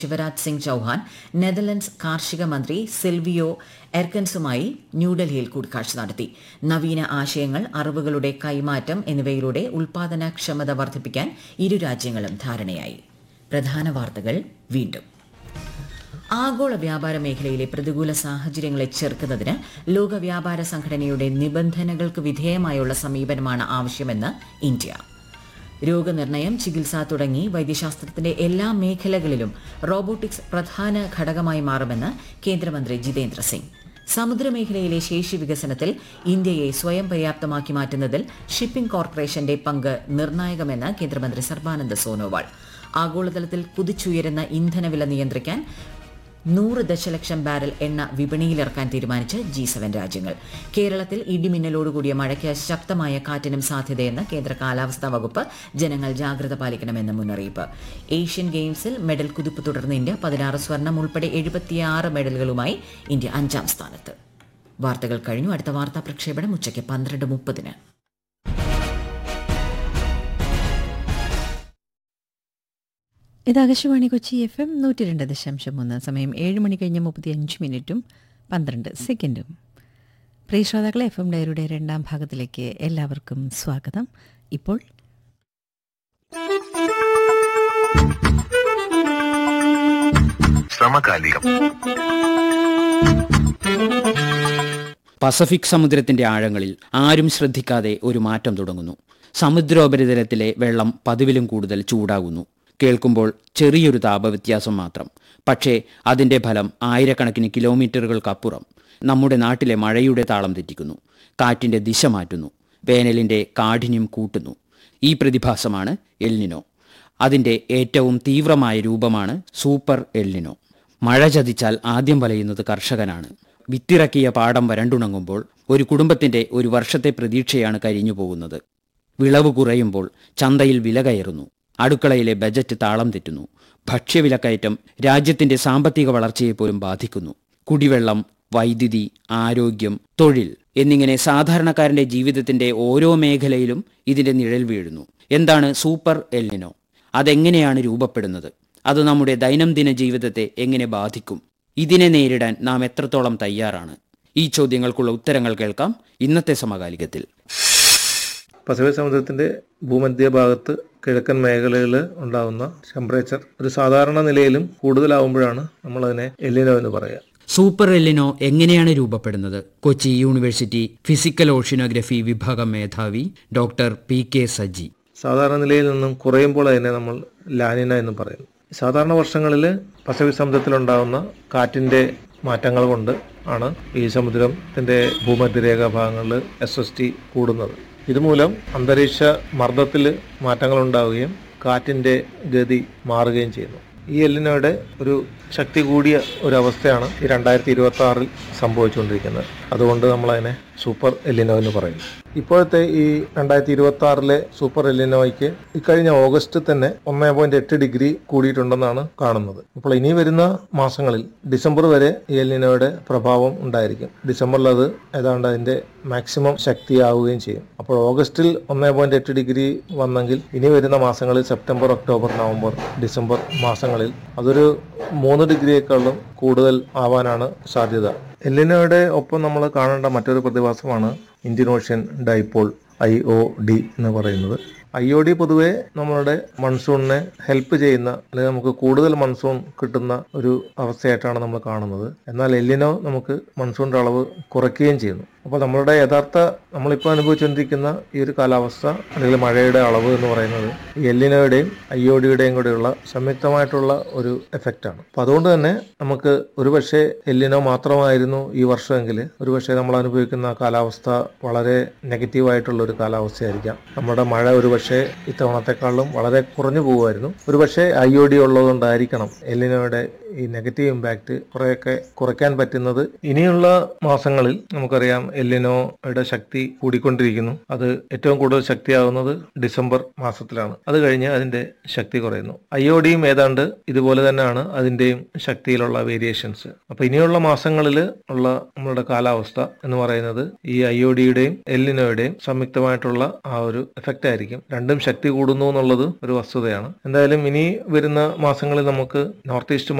Shivraj Singh Chouhan Netherlands കാർഷിക മന്ത്രി Silvio എർക്കൻസുമായി ന്യൂഡൽഹിയിൽ കൂടിക്കാഴ്ച നടത്തി നവീന ആശയങ്ങൾ അറിവുകളുടെ കൈമാറ്റം എന്നിവയിലൂടെ ഉൽപാദനക്ഷമത വർദ്ധിപ്പിക്കാൻ ഇരു രാജ്യങ്ങളും ധാരണയായി പ്രധാന വാർത്തകൾ വീണ്ടും ആഗോള വ്യാപാര മേഖലയിലെ പ്രതികൂല സാഹചര്യങ്ങളെ ചെറുക്കുന്നതിന് ലോക വ്യാപാര സംഘടനയുടെ നിബന്ധനകൾക്ക് വിധേയമായുള്ള സമീപനമാണ് ആവശ്യമെന്ന് ഇന്ത്യ രോഗനിർണയം ചികിത്സ തുടങ്ങി വൈദ്യശാസ്ത്രത്തിന്റെ എല്ലാ മേഖലകളിലും റോബോട്ടിക്സ് പ്രധാന ഘടകമായി മാറുമെന്ന് കേന്ദ്രമന്ത്രി ജിതേന്ദ്ര സിംഗ് സമുദ്രമേഖലയിലെ ശേഷി വികസനത്തിൽ ഇന്ത്യയെ സ്വയം പര്യാപ്തമാക്കി മാറ്റുന്നതിൽ ഷിപ്പിംഗ് കോർപ്പറേഷന്റെ പങ്ക് നിർണായകമെന്ന് കേന്ദ്രമന്ത്രി സർബാനന്ദ സോനോവാൾ ആഗോളതലത്തിൽ കുതിച്ചുയരുന്ന ഇന്ധനവില നിയന്ത്രിക്കാൻ നൂറ് ദശലക്ഷം ബാരൽ എണ്ണ വിപണിയിലിറക്കാൻ തീരുമാനിച്ച് ജി സെവൻ രാജ്യങ്ങൾ കേരളത്തിൽ ഇടിമിന്നലോടുകൂടിയ മഴയ്ക്ക് ശക്തമായ കാറ്റിനും സാധ്യതയെന്ന് കേന്ദ്ര കാലാവസ്ഥാ വകുപ്പ് ജനങ്ങൾ ജാഗ്രത പാലിക്കണമെന്ന് മുന്നറിയിപ്പ് ഏഷ്യൻ ഗെയിംസിൽ മെഡൽ കുതിപ്പ് തുടർന്ന് ഇന്ത്യ പതിനാറ് സ്വർണം ഉൾപ്പെടെ എഴുപത്തിയാറ് മെഡലുകളുമായി ഇന്ത്യ അഞ്ചാം സ്ഥാനത്ത് വാർത്തകൾ കഴിഞ്ഞു അടുത്ത വാർത്താ പ്രക്ഷേപണം ഉച്ചയ്ക്ക് പന്ത്രണ്ട് മുപ്പതിന് ഇത് ആകാശവാണി കൊച്ചി എഫ് എം നൂറ്റി രണ്ട് ദശാംശം മൂന്ന് സമയം ഏഴ് മണി കഴിഞ്ഞ് മുപ്പത്തി അഞ്ച് മിനിറ്റും പന്ത്രണ്ട് സെക്കൻഡും പ്രിയ ശ്രോതാക്കളെ എഫ് എം ഡയറിയുടെ രണ്ടാം ഭാഗത്തിലേക്ക് എല്ലാവർക്കും സ്വാഗതം ഇപ്പോൾ സമകാലികം പസഫിക് സമുദ്രത്തിന്റെ ആഴങ്ങളിൽ ആരും ശ്രദ്ധിക്കാതെ ഒരു മാറ്റം തുടങ്ങുന്നു സമുദ്രോപരിതലത്തിലെ വെള്ളം പതിവിലും കൂടുതൽ ചൂടാകുന്നു കേൾക്കുമ്പോൾ ചെറിയൊരു താപവ്യത്യാസം മാത്രം പക്ഷേ അതിന്റെ ഫലം ആയിരക്കണക്കിന് കിലോമീറ്ററുകൾക്കപ്പുറം നമ്മുടെ നാട്ടിലെ മഴയുടെ താളം തെറ്റിക്കുന്നു കാറ്റിന്റെ ദിശ മാറ്റുന്നു വേനലിന്റെ കാഠിന്യം കൂട്ടുന്നു ഈ പ്രതിഭാസമാണ് എൽനിനോ അതിന്റെ ഏറ്റവും തീവ്രമായ രൂപമാണ് സൂപ്പർ എൽനിനോ മഴ ചതിച്ചാൽ ആദ്യം വലയുന്നത് കർഷകനാണ് വിത്തിറക്കിയ പാടം വരണ്ടുണങ്ങുമ്പോൾ ഒരു കുടുംബത്തിന്റെ ഒരു വർഷത്തെ പ്രതീക്ഷയാണ് കരിഞ്ഞു പോകുന്നത് വിളവ് കുറയുമ്പോൾ ചന്തയിൽ വില കയറുന്നു അടുക്കളയിലെ ബജറ്റ് താളം തെറ്റുന്നു ഭക്ഷ്യവിലക്കയറ്റം രാജ്യത്തിന്റെ സാമ്പത്തിക വളർച്ചയെ പോലും ബാധിക്കുന്നു കുടിവെള്ളം വൈദ്യുതി ആരോഗ്യം തൊഴിൽ എന്നിങ്ങനെ സാധാരണക്കാരന്റെ ജീവിതത്തിന്റെ ഓരോ മേഖലയിലും ഇതിന്റെ നിഴൽ വീഴുന്നു എന്താണ് സൂപ്പർ എല്ലിനോ അതെങ്ങനെയാണ് രൂപപ്പെടുന്നത് അത് നമ്മുടെ ദൈനംദിന ജീവിതത്തെ എങ്ങനെ ബാധിക്കും ഇതിനെ നേരിടാൻ നാം എത്രത്തോളം തയ്യാറാണ് ഈ ചോദ്യങ്ങൾക്കുള്ള ഉത്തരങ്ങൾ കേൾക്കാം ഇന്നത്തെ സമകാലികത്തിൽ പസഫിക് സമുദ്രത്തിന്റെ ഭൂമധ്യ ഭാഗത്ത് കിഴക്കൻ മേഖലയിൽ ഉണ്ടാകുന്ന ടെമ്പറേച്ചർ ഒരു സാധാരണ നിലയിലും കൂടുതലാവുമ്പോഴാണ് നമ്മളതിനെ എല്ലിനോ എന്ന് പറയുക സൂപ്പർ എല്ലിനോ എങ്ങനെയാണ് രൂപപ്പെടുന്നത് കൊച്ചി യൂണിവേഴ്സിറ്റി ഫിസിക്കൽ ഓഷ്യനോഗ്രഫി വിഭാഗം മേധാവി ഡോക്ടർ പി കെ സജി സാധാരണ നിലയിൽ നിന്നും കുറയുമ്പോൾ അതിനെ നമ്മൾ ലാനിന എന്ന് പറയുന്നു സാധാരണ വർഷങ്ങളിൽ പസഫിക് സമുദ്രത്തിലുണ്ടാകുന്ന കാറ്റിന്റെ മാറ്റങ്ങൾ കൊണ്ട് ആണ് ഈ സമുദ്രത്തിന്റെ ഭൂമധ്യരേഖ ഭാഗങ്ങളിൽ എസ് എസ് ടി കൂടുന്നത് ഇതുമൂലം അന്തരീക്ഷ മർദ്ദത്തിൽ മാറ്റങ്ങൾ ഉണ്ടാവുകയും കാറ്റിന്റെ ഗതി മാറുകയും ചെയ്യുന്നു ഈ എല്ലിനോയുടെ ഒരു ശക്തി കൂടിയ ഒരു അവസ്ഥയാണ് ഈ രണ്ടായിരത്തി ഇരുപത്തി ആറിൽ സംഭവിച്ചുകൊണ്ടിരിക്കുന്നത് അതുകൊണ്ട് നമ്മൾ അതിനെ സൂപ്പർ എല്ലിനോ എന്ന് പറയുന്നു ഇപ്പോഴത്തെ ഈ രണ്ടായിരത്തി ഇരുപത്തി ആറിലെ സൂപ്പർ എല്ലിനോയ്ക്ക് ഇക്കഴിഞ്ഞ ഓഗസ്റ്റ് തന്നെ ഒന്നേ പോയിന്റ് എട്ട് ഡിഗ്രി കൂടിയിട്ടുണ്ടെന്നാണ് കാണുന്നത് അപ്പോൾ ഇനി വരുന്ന മാസങ്ങളിൽ ഡിസംബർ വരെ ഈ എല്ലിനോയുടെ പ്രഭാവം ഉണ്ടായിരിക്കും ഡിസംബറിൽ അത് ഏതാണ്ട് അതിന്റെ മാക്സിമം ശക്തിയാവുകയും ചെയ്യും അപ്പോൾ ഓഗസ്റ്റിൽ ഒന്നേ പോയിന്റ് എട്ട് ഡിഗ്രി വന്നെങ്കിൽ ഇനി വരുന്ന മാസങ്ങളിൽ സെപ്റ്റംബർ ഒക്ടോബർ നവംബർ ഡിസംബർ മാസങ്ങളിൽ അതൊരു മൂന്ന് ഡിഗ്രിയേക്കാളും കൂടുതൽ ആവാനാണ് സാധ്യത എല്ലിനോയുടെ ഒപ്പം നമ്മൾ കാണേണ്ട മറ്റൊരു പ്രതിഭാസമാണ് Indian Ocean dipole I O D എന്ന് പറയുന്നത് ഐ ഒ ഡി പൊതുവെ നമ്മളുടെ മൺസൂണിനെ ഹെൽപ്പ് ചെയ്യുന്ന അല്ലെങ്കിൽ നമുക്ക് കൂടുതൽ മൺസൂൺ കിട്ടുന്ന ഒരു അവസ്ഥയായിട്ടാണ് നമ്മൾ കാണുന്നത് എന്നാൽ എല്ലിനോ നമുക്ക് മൺസൂണിന്റെ അളവ് കുറയ്ക്കുകയും ചെയ്യുന്നു അപ്പോൾ നമ്മളുടെ യഥാർത്ഥ നമ്മളിപ്പോൾ അനുഭവിച്ചുകൊണ്ടിരിക്കുന്ന ഈ ഒരു കാലാവസ്ഥ അല്ലെങ്കിൽ മഴയുടെ അളവ് എന്ന് പറയുന്നത് ഈ എല്ലിനോയുടെയും ഐ ഒ ഡിയുടെയും കൂടെയുള്ള സംയുക്തമായിട്ടുള്ള ഒരു എഫക്റ്റാണ് അപ്പോൾ അതുകൊണ്ട് തന്നെ നമുക്ക് ഒരുപക്ഷെ എല്ലിനോ മാത്രമായിരുന്നു ഈ വർഷമെങ്കിൽ ഒരുപക്ഷെ നമ്മൾ അനുഭവിക്കുന്ന കാലാവസ്ഥ വളരെ നെഗറ്റീവായിട്ടുള്ള ഒരു കാലാവസ്ഥയായിരിക്കാം നമ്മുടെ മഴ ഒരുപക്ഷെ ഇത്തവണത്തെക്കാളും വളരെ കുറഞ്ഞു പോകുമായിരുന്നു ഒരുപക്ഷെ ഐ ഒ ഡി ഉള്ളതുകൊണ്ടായിരിക്കണം എല്ലിനോയുടെ ഈ നെഗറ്റീവ് ഇമ്പാക്റ്റ് കുറേയൊക്കെ കുറയ്ക്കാൻ പറ്റുന്നത് ഇനിയുള്ള മാസങ്ങളിൽ നമുക്കറിയാം എല്ലിനോയുടെ ശക്തി കൂടിക്കൊണ്ടിരിക്കുന്നു അത് ഏറ്റവും കൂടുതൽ ശക്തിയാവുന്നത് ഡിസംബർ മാസത്തിലാണ് അത് കഴിഞ്ഞ് അതിന്റെ ശക്തി കുറയുന്നു അയോഡിയും ഏതാണ്ട് ഇതുപോലെ തന്നെയാണ് അതിന്റെയും ശക്തിയിലുള്ള വേരിയേഷൻസ് അപ്പൊ ഇനിയുള്ള മാസങ്ങളിൽ ഉള്ള നമ്മളുടെ കാലാവസ്ഥ എന്ന് പറയുന്നത് ഈ അയോഡിയുടെയും എല്ലിനോയുടെയും സംയുക്തമായിട്ടുള്ള ആ ഒരു എഫക്റ്റ് ആയിരിക്കും രണ്ടും ശക്തി കൂടുന്നു എന്നുള്ളത് ഒരു വസ്തുതയാണ് എന്തായാലും ഇനി വരുന്ന മാസങ്ങളിൽ നമുക്ക് നോർത്ത് ഈസ്റ്റ്